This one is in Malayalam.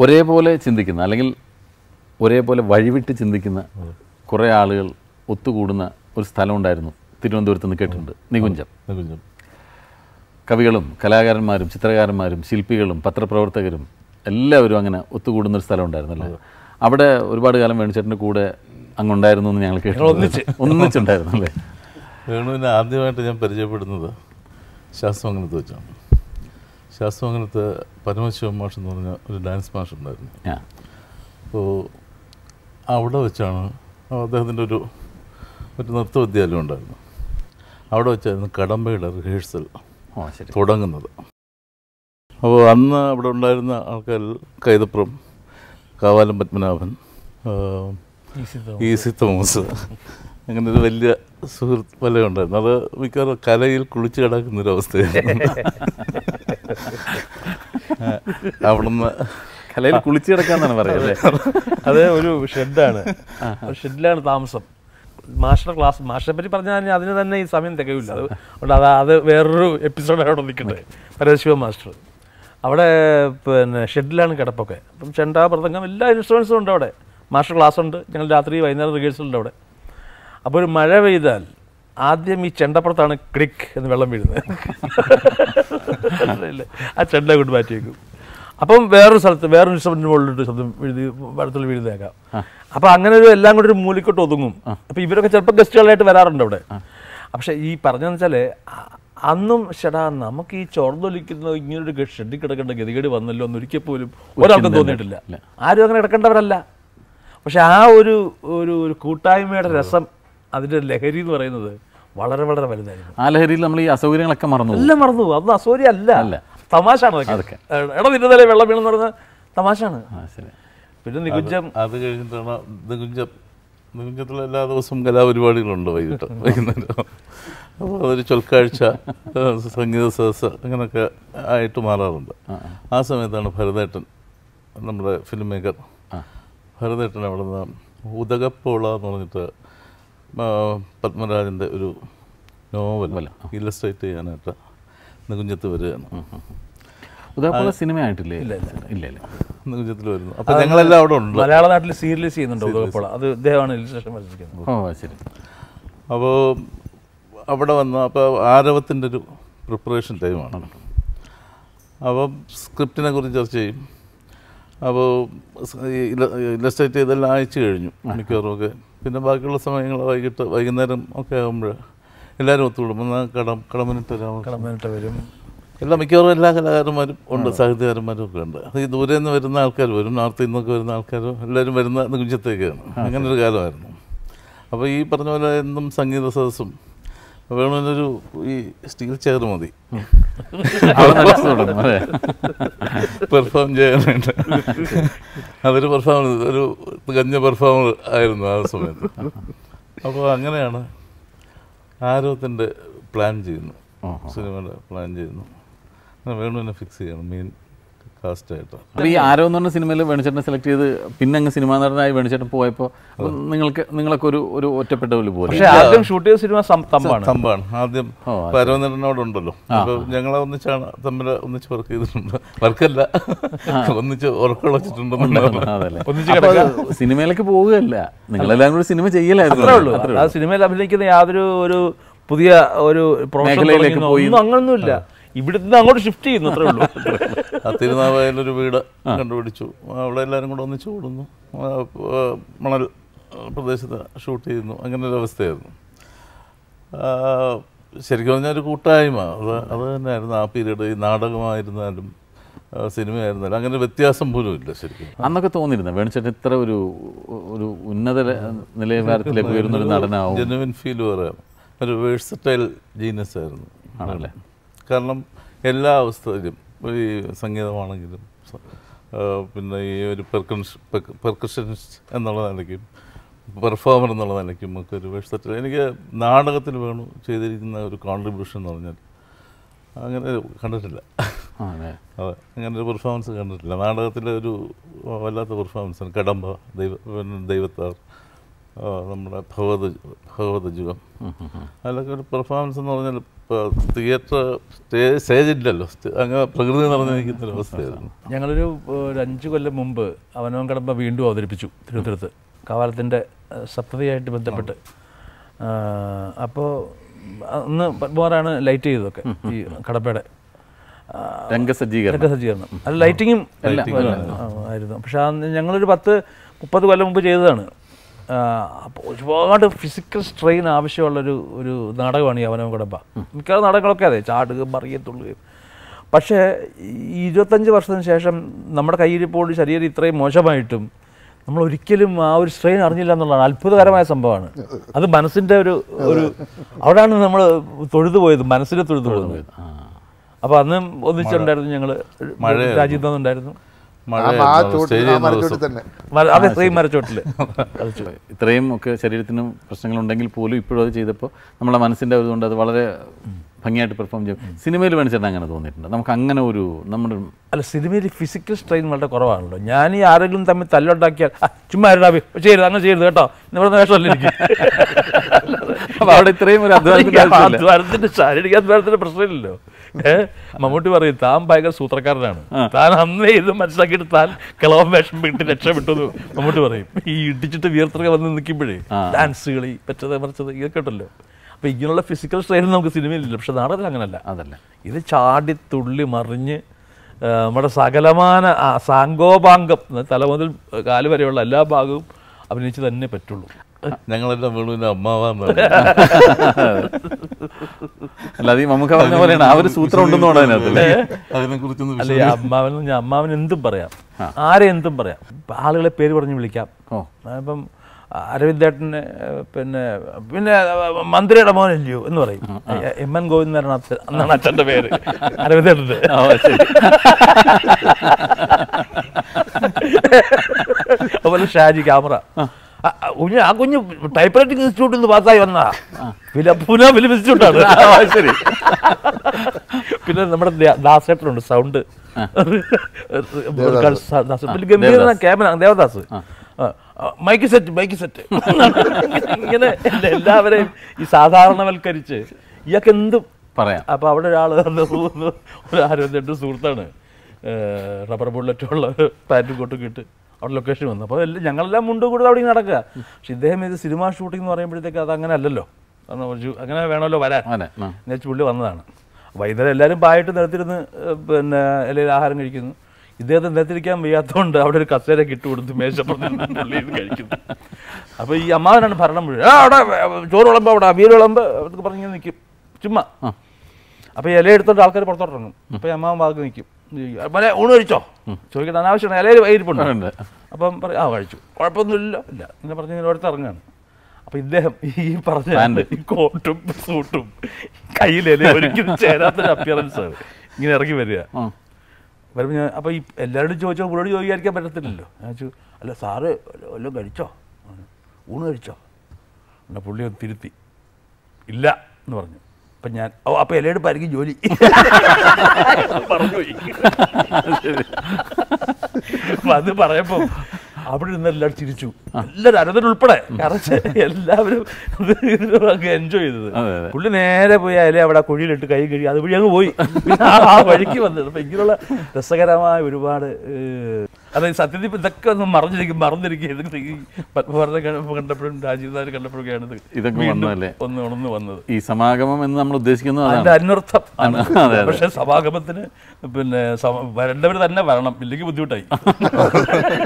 ഒരേപോലെ ചിന്തിക്കുന്ന അല്ലെങ്കിൽ ഒരേപോലെ വഴിവിട്ട് ചിന്തിക്കുന്ന കുറേ ആളുകൾ ഒത്തുകൂടുന്ന ഒരു സ്ഥലം ഉണ്ടായിരുന്നു തിരുവനന്തപുരത്ത് നിന്ന് കേട്ടിട്ടുണ്ട് നികുഞ്ചം നികുഞ്ചം കവികളും കലാകാരന്മാരും ചിത്രകാരന്മാരും ശില്പികളും പത്രപ്രവർത്തകരും എല്ലാവരും അങ്ങനെ ഒത്തുകൂടുന്ന ഒരു സ്ഥലം ഉണ്ടായിരുന്നല്ലേ അവിടെ ഒരുപാട് കാലം വേണിച്ചേട്ടൻ്റെ കൂടെ അങ്ങുണ്ടായിരുന്നു എന്ന് ഞങ്ങൾ കേട്ടു ഒന്നിച്ചുണ്ടായിരുന്നു അല്ലേ വേണുവിനെ ആദ്യമായിട്ട് ഞാൻ പരിചയപ്പെടുന്നത് ശാസ്ത്രമംഗലത്ത് വെച്ചാണ് ശാസ്ത്രമംഗലത്ത് പരമശിവൻ മാഷ് എന്ന് പറഞ്ഞ ഒരു ഡാൻസ് മാഷ് ഉണ്ടായിരുന്നു ആ അപ്പോൾ അവിടെ വെച്ചാണ് അദ്ദേഹത്തിൻ്റെ ഒരു ഒരു നൃത്ത വിദ്യാലയം ഉണ്ടായിരുന്നു അവിടെ വെച്ചായിരുന്നു കടമ്പയുടെ റിഹേഴ്സൽ ഓ ശരി തുടങ്ങുന്നത് അപ്പോൾ അന്ന് അവിടെ ഉണ്ടായിരുന്ന ആൾക്കാർ കൈതപ്രം കാവാലം പത്മനാഭൻ ആ, ഇ സി തോമസ് അങ്ങനെ ഒരു വലിയ സുഹൃത്ത് വലയം ഉണ്ടായിരുന്നു അത് മിക്കവാറും കലയിൽ കുളിച്ച് കിടക്കുന്നൊരവസ്ഥയായിരുന്നു അവിടുന്ന് കലയിൽ കുളിച്ചു കിടക്കാന്നാണ് പറയുന്നത് അത് ഒരു ഷെഡാണ് ഷെഡിലാണ് താമസം മാസ്റ്റർ ക്ലാസ് മാസ്റ്ററെ പറ്റി പറഞ്ഞാൽ അതിന് തന്നെ ഈ സമയം തികയില്ല അത് അതുകൊണ്ട് അത് അത് വേറൊരു എപ്പിസോഡ് അവിടെ നിൽക്കട്ടെ പരമശിവ മാസ്റ്റർ അവിടെ പിന്നെ ഷെഡിലാണ് കിടപ്പൊക്കെ അപ്പം ചെണ്ട മൃദംഗം എല്ലാ ഇൻസ്ട്രുമെൻസും ഉണ്ട് അവിടെ മാസ്റ്റർ ക്ലാസ് ഉണ്ട് ഞങ്ങൾ രാത്രി വൈകുന്നേരം റിഹേഴ്സൽ ഉണ്ട് അവിടെ അപ്പോൾ ഒരു മഴ പെയ്താൽ ആദ്യം ഈ ചെണ്ടപ്പുറത്താണ് ക്ലിക്ക് എന്ന് വെള്ളം വീഴുന്നത് മനസ്സിലായില്ലേ? ആ ചെണ്ട കൊണ്ട് മാറ്റി വെക്കും അപ്പം വേറൊരു സ്ഥലത്ത് വേറൊരു ഇൻസ്ട്രുമെൻറ്റിന് മുകളിലിട്ട് ശബ്ദം എഴുതി വടത്തുള്ള വീഴുന്നേക്കാം അപ്പം അങ്ങനെ ഒരു എല്ലാം കൂടി ഒരു മൂലിക്കോട്ട് ഒതുങ്ങും അപ്പം ഇവരൊക്കെ ചിലപ്പോൾ ഗസ്റ്റുകളായിട്ട് വരാറുണ്ട് അവിടെ പക്ഷേ ഈ പറഞ്ഞതെന്ന് വെച്ചാൽ അന്നും ചേട്ടാ നമുക്ക് ഈ ചോർന്നൊലിക്കുന്ന ഇങ്ങനൊരു ഷെഡിൽ കിടക്കേണ്ട ഗതികേട് വന്നല്ലോ എന്ന് ഒരിക്കൽ പോലും ഒരാൾക്കും തോന്നിയിട്ടില്ല ആരും അങ്ങനെ കിടക്കേണ്ടവരല്ല പക്ഷെ ആ ഒരു ഒരു ഒരു കൂട്ടായ്മയുടെ രസം അതിൻ്റെ ലഹരി എന്ന് പറയുന്നത് വളരെ വളരെ വലുതായിരുന്നു ആ ലഹരിയിൽ നമ്മൾ ഈ അസൗകര്യങ്ങളൊക്കെ മറന്നു പോകും. എല്ലാം മറന്നു പോകും. അതൊന്നും അസൂര്യ അല്ല അല്ല. തമാശാണ് അതൊക്കെ എടാ നിന്നതല്ലേ വെള്ളം വീണെന്ന് പറഞ്ഞ തമാശാണ് ആ ശരി പിന്നെ നികുഞ്ചം അത് കഴിഞ്ഞിട്ടാണ് നികുഞ്ചം നികുഞ്ചത്തിൽ എല്ലാ ദിവസവും കലാപരിപാടികളുണ്ട് വൈകിട്ട് വൈകുന്നേരം അപ്പോൾ അതൊരു ചൊൽക്കാഴ്ച ഏഹ് സംഗീത സദസ്സ് അങ്ങനെയൊക്കെ ആയിട്ട് മാറാറുണ്ട് ആ സമയത്താണ് ഭരതേട്ടൻ നമ്മുടെ ഫിലിം മേക്കർ ഭരതേട്ടൻ അവിടെ നിന്ന് ഉദകപ്പോള എന്ന് പറഞ്ഞിട്ട് ആ, പത്മരാജൻ്റെ ഒരു നോവൽ ഇല്ലസ്ട്രേറ്റ് ചെയ്യാനായിട്ട് നികുഞ്ചത്ത് വരികയാണ് ഉദയപോലെ സിനിമ ആയിട്ടില്ലേ ഇല്ല ഇല്ല നികുഞ്ചത്തിൽ വരുന്നു അപ്പോൾ ഞങ്ങളെല്ലാം അവിടെ ഉണ്ട് മലയാള നാട്ടിൽ സീരിയലൈസ് ചെയ്യുന്നുണ്ട് ഉദകപ്പോൾ അത് ഇദ്ദേഹമാണ് ഇലിസ്ട്രേഷൻ വരച്ചിരിക്കുന്നത് ഓ ശരി അപ്പോൾ അവിടെ വന്ന അപ്പോൾ ആരവത്തിൻ്റെ ഒരു പ്രിപ്പറേഷൻ ടൈമാണ് അപ്പോൾ സ്ക്രിപ്റ്റിനെ കുറിച്ച് ചർച്ച ചെയ്യും അപ്പോൾ ഇല്ലസ്ട്രേറ്റ് ചെയ്തെല്ലാം അയച്ചു കഴിഞ്ഞു മിക്കവാറും ഒക്കെ പിന്നെ ബാക്കിയുള്ള സമയങ്ങൾ വൈകിട്ട് വൈകുന്നേരം ഒക്കെ ആകുമ്പോൾ എല്ലാവരും ഒത്തുകൂടും എന്നാൽ കടം കടമനിട്ട് രാമകൃഷ്ണൻ കടമ്പനിട്ട് വരും എല്ലാ മിക്കവാറും എല്ലാ കലാകാരന്മാരും ഉണ്ട് സാഹിത്യകാരന്മാരും ഒക്കെ ഉണ്ട് അത് ഈ ദൂരെ നിന്ന് വരുന്ന ആൾക്കാർ വരും നോർത്തിൽ നിന്നൊക്കെ വരുന്ന ആൾക്കാരും എല്ലാവരും വരുന്ന നികുഞ്ചത്തേക്കാണ് അങ്ങനെ ഒരു കാലമായിരുന്നു അപ്പോൾ ഈ പറഞ്ഞ പോലെ എന്നും സംഗീത സദസ്സും വേണമെന്നൊരു ഈ സ്റ്റീൽ ചെയർ മതി അവിടെ നടച്ചു തുടങ്ങും അതെ പെർഫോം ചെയ്യാനായിട്ട് അതൊരു പെർഫോമൻസ് ഒരു തികഞ്ഞ പെർഫോമർ ആയിരുന്നു ആ സമയത്ത് അപ്പോൾ അങ്ങനെയാണ് ആരോത്തിൻ്റെ പ്ലാൻ ചെയ്യുന്നു സിനിമയുടെ പ്ലാൻ ചെയ്യുന്നു അങ്ങനെ വേണുവിനെ ഫിക്സ് ചെയ്യണം മെയിൻ കാസ്റ്റായിട്ട് അപ്പോൾ ഈ ആരോ എന്ന് പറഞ്ഞ സിനിമയിൽ വേണിച്ചേട്ടനെ സെലക്ട് ചെയ്ത് പിന്നെ അങ്ങ് സിനിമാ നടനായി വേണിച്ചേട്ടൻ പോയപ്പോൾ അപ്പോൾ നിങ്ങൾക്ക് നിങ്ങളൊക്കെ ഒരു ഒരു ഒറ്റപ്പെട്ട പോലെ പോലെ പക്ഷെ ആദ്യം ഷൂട്ട് ചെയ്ത സിനിമ സം- തമ്പാണ് തമ്പാണ് ആദ്യം പരവനോടുണ്ടല്ലോ അപ്പോൾ ഞങ്ങളെ ഒന്നിച്ചാണ് തമ്മിൽ ഒന്നിച്ച് വർക്ക് ചെയ്തിട്ടുണ്ട് വർക്കല്ല ഒന്നിച്ച് ഉറക്കളച്ചിട്ടുണ്ടെന്ന് അതല്ലേ ഒന്നിച്ച് അപ്പോൾ അത് സിനിമയിലേക്ക് പോവുകയല്ല നിങ്ങളെല്ലാം കൂടി സിനിമ ചെയ്യലായിരുന്നു അത്രേ ഉള്ളൂ ആ സിനിമയിൽ അഭിനയിക്കുന്ന യാതൊരു ഒരു പുതിയ ഒരു പ്രൊഫഷൻ മേഖലയിലേക്ക് തുടങ്ങിയെന്നോ പോയി. ഒന്നും അങ്ങനൊന്നുമില്ല ഇവിടുന്ന് അങ്ങോട്ട് ഷിഫ്റ്റ് ചെയ്യുന്നു അത്രേ ഉള്ളൂ ആ തിരുനാവായാലൊരു വീട് കണ്ടുപിടിച്ചു അവിടെ എല്ലാവരും കൂടെ ഒന്നിച്ച് കൂടുന്നു ആ, ആ, മണൽ പ്രദേശത്ത് ഷൂട്ട് ചെയ്യുന്നു അങ്ങനെ ഒരു അവസ്ഥയായിരുന്നു ആ, ശരിക്കും പറഞ്ഞാൽ ഒരു കൂട്ടായ്മ അത് അത് തന്നെയായിരുന്നു ആ പീരീഡ് ഈ നാടകമായിരുന്നാലും ആ, സിനിമയായിരുന്നാലും അങ്ങനെ ഒരു വ്യത്യാസം പോലും ഇല്ല ശരിക്കും അന്നൊക്കെ തോന്നിയിരുന്നു വേണിച്ചേട്ടൻ ഇത്ര ഒരു ഒരു ഉന്നത ല- നിലവാരത്തിലേക്ക് ഉയരുന്ന ഒരു നടനാവും ജെനുവിൻ ഫീൽ പറയാം ഒരു വേഴ്സറ്റൈൽ ജീനസ് ആയിരുന്നു ആണല്ലേ? കാരണം എല്ലാ അവസ്ഥയിലും ഈ സംഗീതമാണെങ്കിലും സ- ആ, പിന്നെ ഈ ഒരു പെർക്കൻഷ് പെർക്കഷനിസ്റ്റ് എന്നുള്ള നിലയ്ക്കും പെർഫോമർ എന്നുള്ള നിലയ്ക്കും ഒക്കെ ഒരു വേഴ്സറ്റൈൽ എനിക്ക് നാടകത്തിൽ വേണു ചെയ്തിരിക്കുന്ന ഒരു കോൺട്രിബ്യൂഷൻ എന്ന് പറഞ്ഞാൽ അങ്ങനെ കണ്ടിട്ടില്ല ആ, അതെ അതെ അങ്ങനെ ഒരു പെർഫോമൻസ് കണ്ടിട്ടില്ല നാടകത്തിലെ ഒരു വല്ലാത്ത പെർഫോമൻസാണ് കടമ്പ ദൈവ പിന്നെ ദൈവത്താർ ആ, നമ്മുടെ ഭഗവത ഭഗവത ജുഗം അതിലൊക്കെ ഒരു പെർഫോമൻസ് എന്ന് പറഞ്ഞാൽ ഇപ്പോൾ തിയേറ്റർ സ്റ്റേജ് സ്റ്റേജ് ഇല്ലല്ലോ സ്റ്റേ- അങ്ങ് പ്രകൃതി നിറഞ്ഞു നിൽക്കുന്ന ഒരു അവസ്ഥയായിരുന്നു ഞങ്ങളൊരു ഒരു അഞ്ച് കൊല്ലം മുമ്പ് അവനവൻ കടമ്പ വീണ്ടും അവതരിപ്പിച്ചു തിരുവനന്തപുരത്ത് കാവാലത്തിൻ്റെ സപ്തതിയായിട്ട് ബന്ധപ്പെട്ട് അപ്പോൾ അന്ന് പത്മകുമാറാണ് ലൈറ്റ് ചെയ്തതൊക്കെ ഈ കടപ്പയുടെ ആ, രംഗസജ്ജീകരണം ഇതൊക്കെ സജ്ജീകരണം അത് ലൈറ്റിങ്ങും ആ, ആയിരുന്നു പക്ഷെ അന്ന് ഞങ്ങളൊരു പത്ത് മുപ്പത് കൊല്ലം മുമ്പ് ചെയ്തതാണ് അപ്പോൾ ഒരുപാട് ഫിസിക്കൽ സ്ട്രെയിൻ ആവശ്യമുള്ളൊരു ഒരു നാടകമാണ് ഈ അവനവൻ കടമ്പ മിക്ക നാടകങ്ങളൊക്കെ അതെ ചാടുകയും മറിയത്തുള്ളുകയും പക്ഷേ ഈ ഇരുപത്തഞ്ച് വർഷത്തിന് ശേഷം നമ്മുടെ കയ്യിരിപ്പോൾ ശരീരം ഇത്രയും മോശമായിട്ടും നമ്മൾ ഒരിക്കലും ആ ഒരു സ്ട്രെയിൻ അറിഞ്ഞില്ല എന്നുള്ളതാണ് അത്ഭുതകരമായ സംഭവമാണ് അത് മനസ്സിൻ്റെ ഒരു ഒരു അവിടെയാണ് നമ്മൾ തൊഴുതു പോയത് മനസ്സിനെ തൊഴുതു പോയത് ആ. അപ്പോൾ അന്ന് ഒന്നിച്ചുണ്ടായിരുന്നു ഞങ്ങൾ മഴയായിരുന്നു. രാജ്യത്ത് നിന്നുണ്ടായിരുന്നു ആ ആ മഴയായിരുന്നു ചോട്ടിൽ സ്റ്റേജ് ആ ചെയ്യുന്ന മരച്ചോട്ടിൽ ദിവസം തന്നെ മര- അതെ സെയിം മരച്ചോട്ടില് കളിച്ചു ഇത്രയും ഒക്കെ ശരീരത്തിന് പ്രശ്നങ്ങളുണ്ടെങ്കിൽ പോലും ഇപ്പോഴും അത് ചെയ്തപ്പോൾ നമ്മുടെ മനസ്സിൻ്റെ ഇതുകൊണ്ട് അത് വളരെ ഭംഗിയായിട്ട് പെർഫോം ചെയ്യും സിനിമയിൽ വേണിച്ചേട്ടൻ അങ്ങനെ തോന്നിയിട്ടുണ്ട് നമുക്ക് അങ്ങനെ ഒരു നമ്മുടെ അല്ല സിനിമയിൽ ഫിസിക്കൽ സ്ട്രെയിൻ വളരെ കുറവാണല്ലോ ഞാൻ ഈ ആരെങ്കിലും തമ്മിൽ തല്ലുണ്ടാക്കിയാൽ "ആ, ചുമ്മാ ഇരുടാ ബി, ചെയ്യരുത് അങ്ങനെ ചെയ്യരുത് കേട്ടോ എന്ന് പറയുന്ന വേഷമല്ല എനിക്ക് അപ്പോൾ അവിടെ ഇത്രയും ഒരു അധ്വാനത്തിൻ്റെ ആവശ്യമില്ല അധ്വാനത്തിന്റെ ശാരീരിക അധ്വാനത്തിന്റെ പ്രശ്നമില്ലല്ലോ ഏ മമ്മൂട്ടി പറയും താൻ ഭയങ്കര സൂത്രക്കാരനാണ് താൻ അന്നേ ഇത് മനസ്സിലാക്കിയിട്ട് താൻ കിളവൻ വേഷം വിട്ട് രക്ഷപ്പെട്ടു എന്ന് മമ്മൂട്ടി പറയും ഈ ഇടിച്ചിട്ട് വിയർത്തൊക്കെ വന്ന് നിൽക്കുമ്പോഴേ ഡാൻസ് കളി പറ്റത് മറിച്ചത് ഇതൊക്കെ ഉണ്ടല്ലോ അപ്പൊ ഇങ്ങനെയുള്ള ഫിസിക്കൽ സ്ട്രെയിൻ നമുക്ക് സിനിമയിലില്ല പക്ഷെ നാടകത്തിൽ അങ്ങനല്ല അതല്ല ഇത് ചാടി തുള്ളി മറിഞ്ഞ് ആ, നമ്മുടെ സകലമാന ആ, സാങ്കോപാംഗം തല മുതൽ കാല് വരെയുള്ള എല്ലാ ഭാഗവും അഭിനയിച്ച് തന്നെ പറ്റുള്ളൂ ഞങ്ങളെല്ലാം വേണുവിൻ്റെ അമ്മാവാന്ന് അല്ലാതെ ഈ നമുക്ക് പറഞ്ഞ പോലെയാണ് ആ ഒരു സൂത്രം ഉണ്ടെന്ന് പറഞ്ഞാൽ അതിനകത്ത് അതിനെ കുറിച്ചൊന്നും അല്ല ഈ അമ്മാവൻ ഞാൻ അമ്മാവൻ എന്തും പറയാം ആരെ എന്തും പറയാം ഇപ്പം ആളുകളെ പേര് പറഞ്ഞ് വിളിക്കാം ഓ ഇപ്പം അരവിന്ദേട്ടനെ പിന്നെ പിന്നെ മന്ത്രിയുടെ മോനല്ലയോ എന്ന് പറയും എം എൻ ഗോവിന്ദനാണ് അച്ഛൻ അന്നാണ് അച്ഛൻ്റെ പേര് അരവിന്ദേട്ടൻ്റെ ഓ ശരി അതുപോലെ ഷാജി ക്യാമറ ആ, ആ, കുഞ്ഞ് ആ കുഞ്ഞ് ടൈപ്പ് റൈറ്റിംഗ് ഇൻസ്റ്റിറ്റ്യൂട്ടിൽ നിന്ന് പാസ്സായി വന്നാ ഫില പുന ഫിലിം ഇൻസ്റ്റിറ്റ്യൂട്ടാണ് ആ, ശരി പിന്നെ നമ്മുടെ ദേ- ദാസേട്ടനുണ്ട് സൗണ്ട് ഗംഭീര ക്യാമറ ദേവദാസ് ആ, ആ, മൈക്ക് സെറ്റ് മൈക്ക് സെറ്റ് ഇങ്ങനെ എല്ലാ- എല്ലാവരെയും ഈ സാധാരണവൽക്കരിച്ച് ഇയാൾക്ക് എന്തും പറയാം അപ്പോൾ അവിടെ ഒരാൾ ഒരു ആരോഗ്യ സുഹൃത്താണ് ഏഹ് റബ്ബർ ബുള്ളറ്റുള്ള പാൻറ്റും കോട്ടും ഇട്ട് അവിടെ ലൊക്കേഷൻ വന്നു അപ്പോൾ എല്ലാം ഞങ്ങളെല്ലാം മുണ്ട് കൂടുതൽ അവിടെ ഇങ്ങനെ നടക്കുക പക്ഷെ ഇദ്ദേഹം ഇത് സിനിമ ഷൂട്ടിംഗ് എന്ന് പറയുമ്പോഴത്തേക്ക് അത് അങ്ങനെ അല്ലല്ലോ കാരണം ഒരു- അങ്ങനെ വേണമല്ലോ വരാൻ അതെ ആ എന്ന് വെച്ച് പുള്ളി വന്നതാണ് വൈകുന്നേരം എല്ലാവരും പായിട്ട് നിലത്തിരുന്ന് ഏഹ് പിന്നെ എല്ലാവരും ആഹാരം കഴിക്കുന്നു ഇദ്ദേഹത്തെ നിലത്തിരിക്കാൻ വയ്യാത്തതുകൊണ്ട് അവിടെ ഒരു കസേര ഇട്ട് കൊടുത്ത് മേശപ്പുറത്ത് പുള്ളി ഇരുന്ന് കഴിക്കുന്നു അപ്പോൾ ഈ അമ്മാവനാണ് ഭരണം മുഴുവൻ ആ അവിടെ ചോറ് വിളമ്പ് അവിടെ അവിയൽ വിളമ്പ് എന്നൊക്കെ പറഞ്ഞ് ഇങ്ങനെ നിൽക്കും ചുമ്മാ അപ്പോൾ ഇല എടുത്തോണ്ട് ആൾക്കാർ പുറത്തോട്ട് ഇറങ്ങും അപ്പോൾ ഈ അമ്മാവൻ ഭാഗത്ത് നിൽക്കും മല ഊണ് കഴിച്ചോ ചോദിക്കേണ്ട അനാവശ്യമാണ് ഇലയിൽ ഇരിപ്പുണ്ട് ഉണ്ട്. അപ്പം പറയും ആ കഴിച്ചു കുഴപ്പമൊന്നുമില്ല ഇല്ല ഇങ്ങനെ പറഞ്ഞ് ഇങ്ങനെ ഓരോരുത്തർ ഇറങ്ങാണ് അപ്പോൾ ഇദ്ദേഹം ഈ പറഞ്ഞ പാന്റ്. ഈ കോട്ടും സൂട്ടും കയ്യിലേ ഒരിക്കലും ചേരാത്തൊരു അപ്പിയറൻസ് ആണ് ഇങ്ങനെ ഇറങ്ങി വരിക ആ വരുമ്പോൾ ഞാൻ അപ്പോൾ ഈ എല്ലാവരോടും ചോദിച്ചോ പുള്ളിയോട് ചോദിക്കാതിരിക്കാൻ പറ്റത്തില്ലല്ലോ ഞാൻ ചോദിച്ചു അല്ല സാറ് വല്ലതും കഴിച്ചോ ഊണ് കഴിച്ചോ എന്നാൽ പുള്ളി ഒന്ന് തിരുത്തി ഇല്ല എന്ന് പറഞ്ഞു അപ്പം ഞാൻ ഓ അപ്പോൾ എല്ലാവരും പരിക്കും ജോലി പറഞ്ഞു പോയി അപ്പം അത് പറയുമ്പോൾ അവിടെ നിന്ന് എല്ലാവരും ചിരിച്ചു എല്ലാവരും അരതൻ ഉൾപ്പെടെ കാരണം എല്ലാവരും എൻജോയ് ചെയ്തത് അതെ, അതെ. പുള്ളി നേരെ പോയി അതിലെ അവിടെ കുഴിയിലിട്ട് കൈ കഴിയും അതുവഴി അങ്ങ് പോയി പിന്നെ ആ- ആ വഴിക്ക് വന്നത് അപ്പം ഇങ്ങനെയുള്ള രസകരമായ ഒരുപാട് ഏഹ്, അതായത് സത്യത്തിൽ ഇപ്പം ഇതൊക്കെ ഒന്ന് മറഞ്ഞിരിക്കും മറന്നിരിക്കും ഇതൊക്കെ ഈ പത്മഭാരത കണ്ടപ്പോഴും രാജീവ് നായർ കണ്ടപ്പോഴൊക്കെയാണ് ഇത് ഇതൊക്കെ വീണ്ടും വന്നതല്ലേ? ഒന്ന് ഉണർന്ന് വന്നത് ഈ സമാഗമം എന്ന് നമ്മൾ ഉദ്ദേശിക്കുന്നത് അതിന്റെ അതാണ് അന്വർത്ഥം ആണ് അതെ, അതെ. പക്ഷെ സമാഗമത്തിന് പിന്നെ സമ- വരേണ്ടവർ തന്നെ വരണം ഇല്ലെങ്കിൽ ബുദ്ധിമുട്ടായി